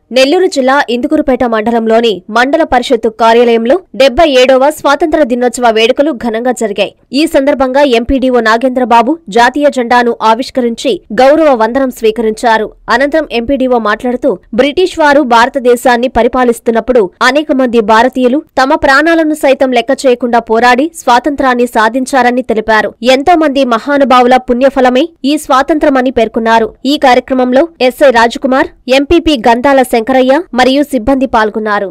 నెల్లూరు జిల్లా ఇందుకూరుపేట మండలంలోని మండల పరిషత్తు కార్యాలయంలో డెబ్బై ఏడవ స్వాతంత్ర దినోత్సవ వేడుకలు ఘనంగా జరిగాయి ఈ సందర్భంగా ఎంపీడీఓ నాగేంద్రబాబు జాతీయ జెండాను ఆవిష్కరించి గౌరవ వందనం స్వీకరించారు అనంతరం ఎంపీడీఓ మాట్లాడుతూ బ్రిటిష్ వారు భారతదేశాన్ని పరిపాలిస్తున్నప్పుడు అనేక మంది భారతీయులు తమ ప్రాణాలను సైతం లెక్క చేయకుండా పోరాడి స్వాతంత్రాన్ని సాధించారని తెలిపారు ఎంతో మంది మహానుభావుల పుణ్యఫలమే ఈ స్వాతంత్రమని పేర్కొన్నారు ఈ కార్యక్రమంలో ఎస్ఐ రాజకుమార్ ఎంపీపీ గంధాల శంకరయ్య మరియు సిబ్బంది పాల్గొన్నారు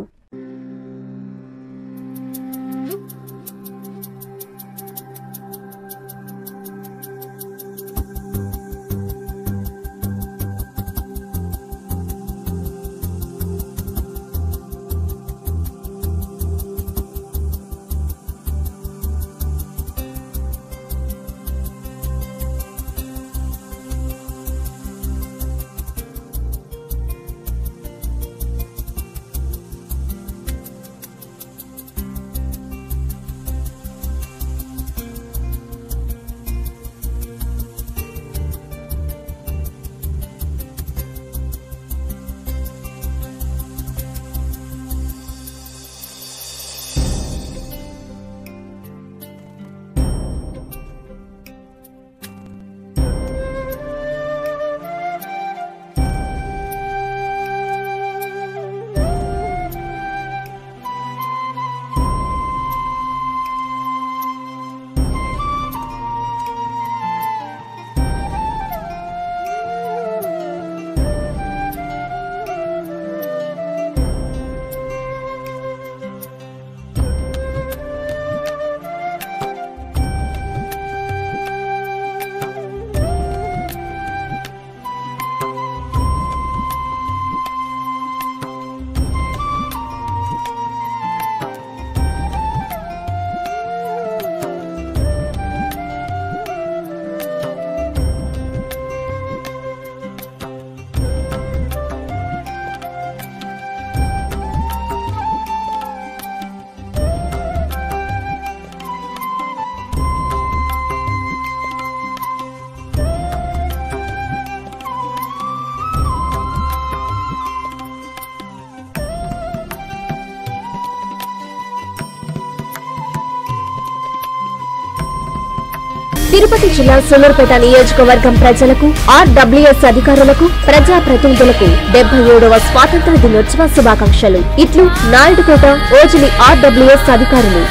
తిరుపతి జిల్లా సూలూరుపేట నియోజకవర్గం ప్రజలకు ఆర్డబ్ల్యూఎస్ అధికారులకు ప్రజా ప్రతినిధులకు డెబ్బై ఏడవ స్వాతంత్ర దినోత్సవ శుభాకాంక్షలు ఇట్లు నాయుడుపేట ఓజిలి ఆర్డబ్ల్యూఎస్ అధికారులు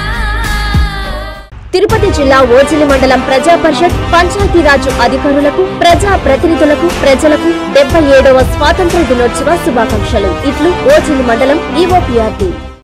తిరుపతి జిల్లా ఓజిలి మండలం ప్రజా పరిషత్ పంచాయతీరాజ్ అధికారులకు ప్రజా ప్రతినిధులకు ప్రజలకు డెబ్బై ఏడవ స్వాతంత్ర దినోత్సవ శుభాకాంక్షలు ఇట్లు ఓజిలి మండలం ఈఓపీఆర్టీ